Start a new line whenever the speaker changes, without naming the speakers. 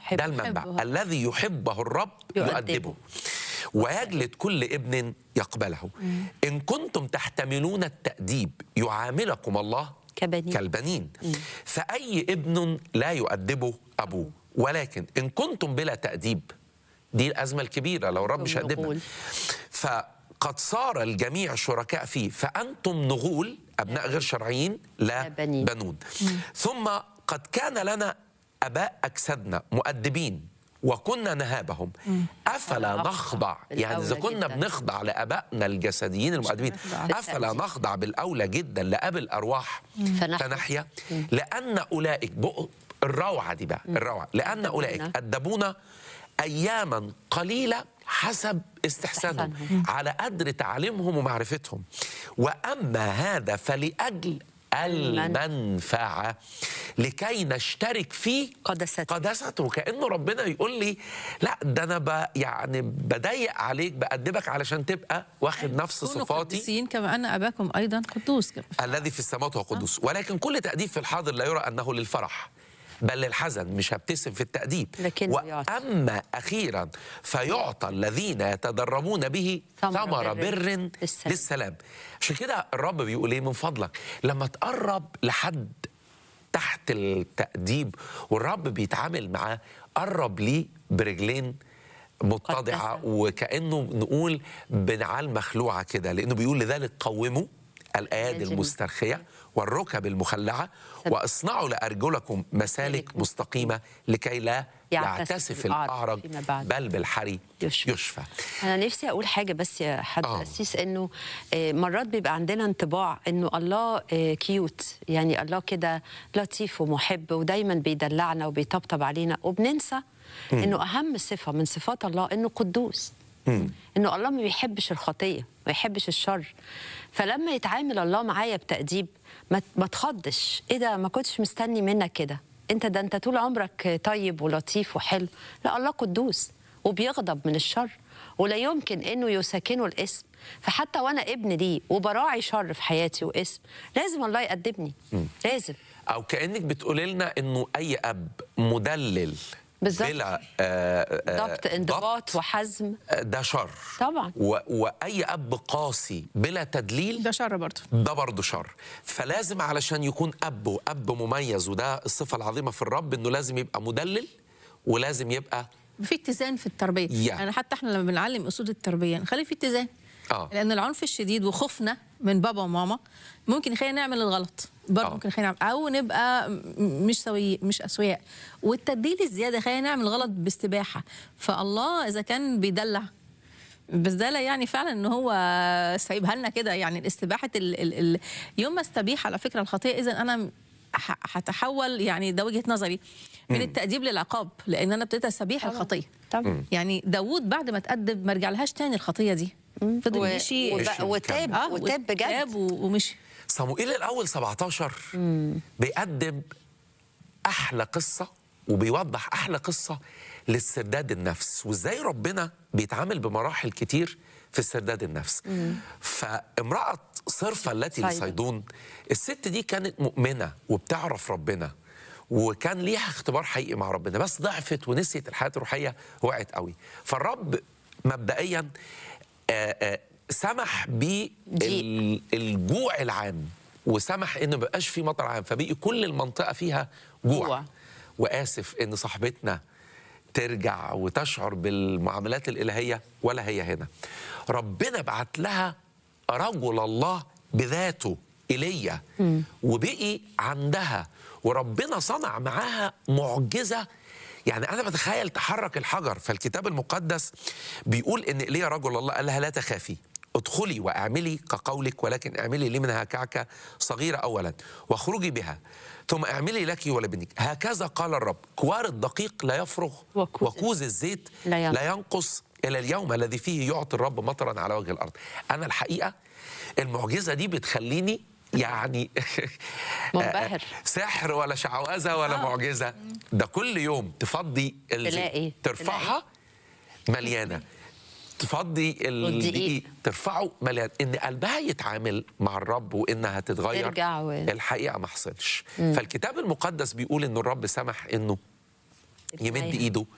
يحب
ده المنبع
يحبه.
الذي يحبه الرب
يؤدبه.
يؤدبه ويجلد كل ابن يقبله إن كنتم تحتملون التأديب يعاملكم الله
كبنين.
كالبنين فأي ابن لا يؤدبه أبوه ولكن إن كنتم بلا تأديب دي الأزمة الكبيرة لو الرب مش هيأدبنا
نغول.
فقد صار الجميع شركاء فيه فأنتم نغول أبناء غير شرعيين لا
لا بنين.
بنون ثم قد كان لنا أباء أجسادنا مؤدبين وكنا نهابهم أفلا
نخضع
نخضع يعني إذا
بالأولى
كنا
جداً.
بنخضع لآبائنا الجسديين المؤدبين
نخضع
أفلا
بالتأديب.
نخضع بالأولى جدا لأب الأرواح
فنحيا.
فنحيا لأن أولئك بقوا الروعة دي بقى الروعة لأن أولئك أدبونا أياما قليلة حسب استحسانهم
استحسانهم.
على قدر تعليمهم ومعرفتهم وأما هذا فلأجل المنفعة لكي نشترك في
قدسته.
قدسته كأنه ربنا يقول لي لا ده أنا ب يعني بضيق عليك بأدبك علشان تبقى واخد نفس
كونوا
صفاتي
قديسين كما ان اباكم ايضا قدوس كما
الذي في السماوات هو قدوس ولكن كل تأديب في الحاضر لا يرى أنه للفرح بل للحزن مش هبتسم في التأديب
لكنه يعطي.
وأما أخيرا فيعطى الذين يتدربون به
ثمر
ثمر
بر
بر
للسلام.
للسلام عشان كده الرب بيقول ايه من فضلك لما تقرب لحد تحت التأديب والرب بيتعامل معاه قرب ليه برجلين متضعة
قدسة.
وكأنه نقول بنعال مخلوعة كده لأنه بيقول لذلك قوموا الأيادي
الأيادي
المسترخية والركب المخلعة واصنعوا لأرجلكم مسالك مستقيمة لكي لا
يعتسف
يعتسف
الأعرج
الأعرج
فيما بعد.
بل بالحري
يشفى.
يشفى
انا نفسي اقول حاجه بس يا حد
آه.
قسيس انه آه، مرات بيبقى عندنا انطباع انه الله آه، كيوت يعني الله كده لطيف ومحب ودايما بيدلعنا وبيطبطب علينا وبننسى انه اهم صفه من صفات الله انه قدوس انه الله ما بيحبش الخطيه ما بيحبش الشر فلما يتعامل الله معايا بتأديب ما ما تخضش ايه ده ما كنتش مستني منك كده انت ده انت طول عمرك طيب ولطيف وحلو لا الله قدوس وبيغضب من الشر ولا يمكن انه يساكنه الاسم فحتى وانا ابن ليه وبراعي شر في حياتي واسم لازم الله يأدبني لازم
او كانك بتقولي لنا انه اي اب مدلل
بالظبط.
بلا آه آه
ضبط انضباط وحزم
آه، ده شر
طبعا.
و واي اب قاسي بلا تدليل
ده شر برضه
ده برضه شر فلازم علشان يكون اب واب مميز وده الصفه العظيمه في الرب انه لازم يبقى مدلل ولازم يبقى
في اتزان في التربيه
يا.
يعني حتى احنا لما بنعلم اصول التربيه نخلي في اتزان
آه.
لان العنف الشديد وخوفنا من بابا وماما ممكن يخلينا نعمل الغلط برضه
آه.
ممكن يخلينا نعمل او نبقى م- مش سوي مش اسوياء والتدليل الزياده يخلينا نعمل غلط باستباحه فالله اذا كان بيدلع بس ده لا يعني فعلا ان هو سايبها لنا كده يعني الاستباحه ال ال ال يوم ما استبيح على فكره الخطيه اذا انا ح- هتحول يعني ده وجهه نظري من التاديب للعقاب لان انا ابتديت استبيح الخطيه
طبعا
يعني داوود بعد ما تأدب ما رجعلهاش تاني الخطيه دي فضل
و-
مشي
وب-
مشي
وتاب
اه
وتاب بجد
تاب و- ومشي
صموئيل الاول 17 بيقدم احلى قصه وبيوضح احلى قصه للسرداد النفس وازاي ربنا بيتعامل بمراحل كتير في السرداد النفس فامراه صرفه التي
صيدا.
لصيدون الست دي كانت مؤمنه وبتعرف ربنا وكان ليها اختبار حقيقي مع ربنا بس ضعفت ونسيت الحياه الروحيه وقعت قوي فالرب مبدئيا آه، آه، سمح بالجوع العام وسمح ان ما بقاش في مطر عام فبقي كل المنطقه فيها جوع,
جوع.
واسف ان صاحبتنا ترجع وتشعر بالمعاملات الالهيه ولا هي هنا ربنا بعت لها رجل الله بذاته ايليا وبقي عندها وربنا صنع معاها معجزه يعني انا بتخيل تحرك الحجر فالكتاب المقدس بيقول ان ايليا رجل الله قال لها لا تخافي ادخلي واعملي كقولك ولكن اعملي لي منها كعكه صغيره اولا واخرجي بها ثم اعملي لك ولابنك هكذا قال الرب كوار الدقيق لا يفرغ
وكوز
وكوز الزيت
لا ينقص.
لا ينقص الى اليوم الذي فيه يعطي الرب مطرا على وجه الارض انا الحقيقه المعجزه دي بتخليني يعني
منبهر.
سحر ولا شعوذه ولا معجزه ده كل يوم تفضي الزيت
تلاقي-
ترفعها مليانه تفضي
والدقيق.
الدقيق ترفعه مليان ان قلبها يتعامل مع الرب وانها تتغير
ترجع و-
الحقيقه ما حصلش فالكتاب المقدس بيقول ان الرب سمح انه يمد
إليها.
ايده